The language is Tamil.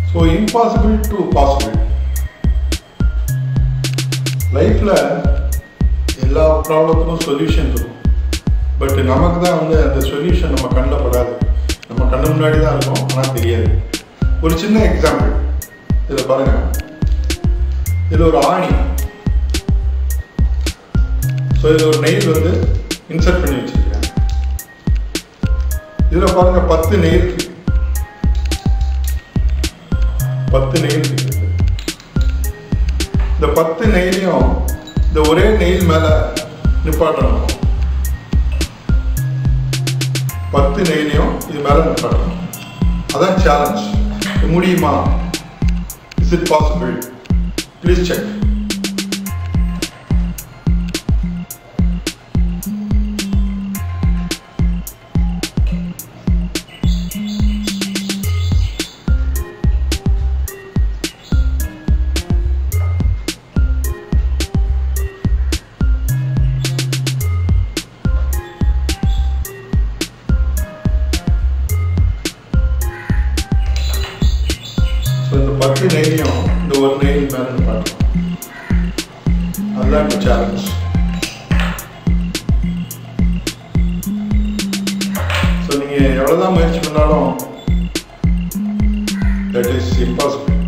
ஸோ இம்பாசிபிள் டு பாசிபிள் லைஃப்பில் எல்லா ப்ராப்ளத்துக்கும் சொல்யூஷன் இருக்கும் பட் நமக்கு தான் வந்து அந்த சொல்யூஷன் நம்ம கண்ணில் படாது நம்ம கண்ணு முன்னாடி தான் இருக்கும் ஆனால் தெரியாது ஒரு சின்ன எக்ஸாம்பிள் இதில் பாருங்க இதில் ஒரு ஆணி ஸோ இதில் ஒரு நெயில் வந்து இன்சர்ட் பண்ணி வச்சிருக்கேன் இதில் பாருங்க பத்து நெயில் இருக்கு பத்து நெயில் இருக்கு இந்த பத்து நெயிலையும் இந்த ஒரே நெயில் மேலே நிப்பாட்டணும் பத்து நெயிலையும் இது மேலே நிப்பாட்டணும் அதான் சேலஞ்ச் முடியுமா is it possible please check so இந்த பத்து நெய்லையும் இந்த ஒரு நெய் மேலே நிப்பாட்டணும் அதுதான் இப்போ சேலஞ்ச் ஸோ நீங்கள் எவ்வளோதான் முயற்சி பண்ணாலும் தட் இஸ் இம்பாசிபிள்